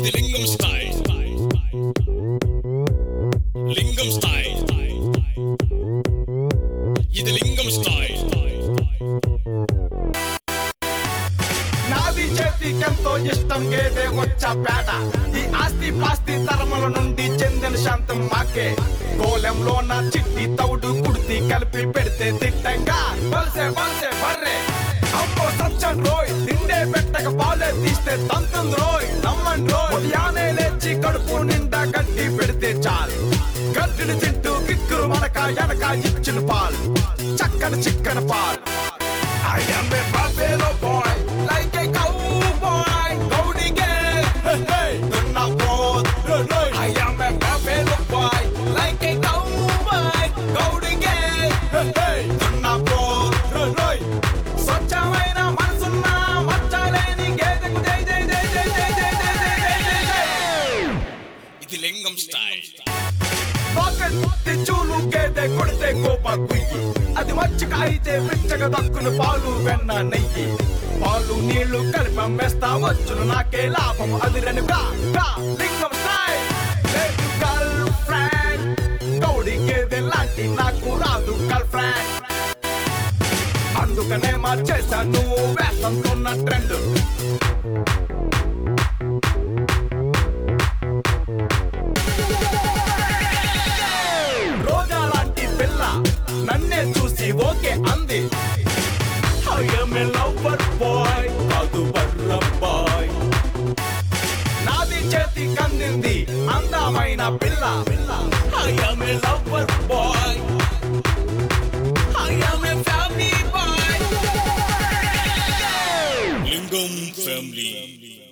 ఇది లింగం స్టైల్ లింగం స్టైల్ ఇది లింగం స్టైల్ నాది చేతికెంతో ఇష్టం గేదే వచ్చా పేట ఈ ఆస్తి పాస్తి తరముల నుండి చెందిన శాంతం మాకే గోలెంలో నా చిట్టి తౌడు కుడితి కలిపి పెడితే తిట్టంగా వలసే వలసే బర్రే అమ్మో సచ్చన్ రోయ్ తిండే పెట్టక పాలే తీస్తే తంతుంది రోయ్ నమ్మండి రోయ్ ఉదయానే లేచి కడుపు నిండా గడ్డి పెడితే చాలు గడ్డిని తింటూ కిక్కురు మనక ఎనక ఇచ్చిన పాలు చక్కని చిక్కన పాలు I am a buffalo boy, like a cowboy, Cody gang. Hey, hey, do not both. I am a buffalo boy, like a cowboy, Cody gang. Hey, hey, do not both. స్వచ్ఛమైన మనసున్న మచ్చలేని గేదెకు జై జై జై జై జై జై జై జై జై జై జై ఇది లింగం స్టైల్ పాకెత్తి చూలు గేదె కొడితే కోప కుయ్యి అది మచ్చిక అయితే పిచ్చగా దక్కును పాలు వెన్న నెయ్యి పాలు నీళ్లు కలిపి అమ్మేస్తా వచ్చును నాకే లాభం అది రెండు గా గా లింగం స్టైల్ లేదు గర్ల్ ఫ్రెండ్ గౌడి గేదె లాంటి నాకు రాదు గర్ల్ ఫ్రెండ్ అందుకనే మార్చేశాను వేసంతున్న ట్రెండ్ రోజా లాంటి పిల్ల నన్నే చూసి ఓకే అంది లవర్ బాయ్ కాదు బాయ్ నాది చేతి కందింది అందమైన పిల్ల లవర్ బాయ్ లింగం ఫ్యామిలీ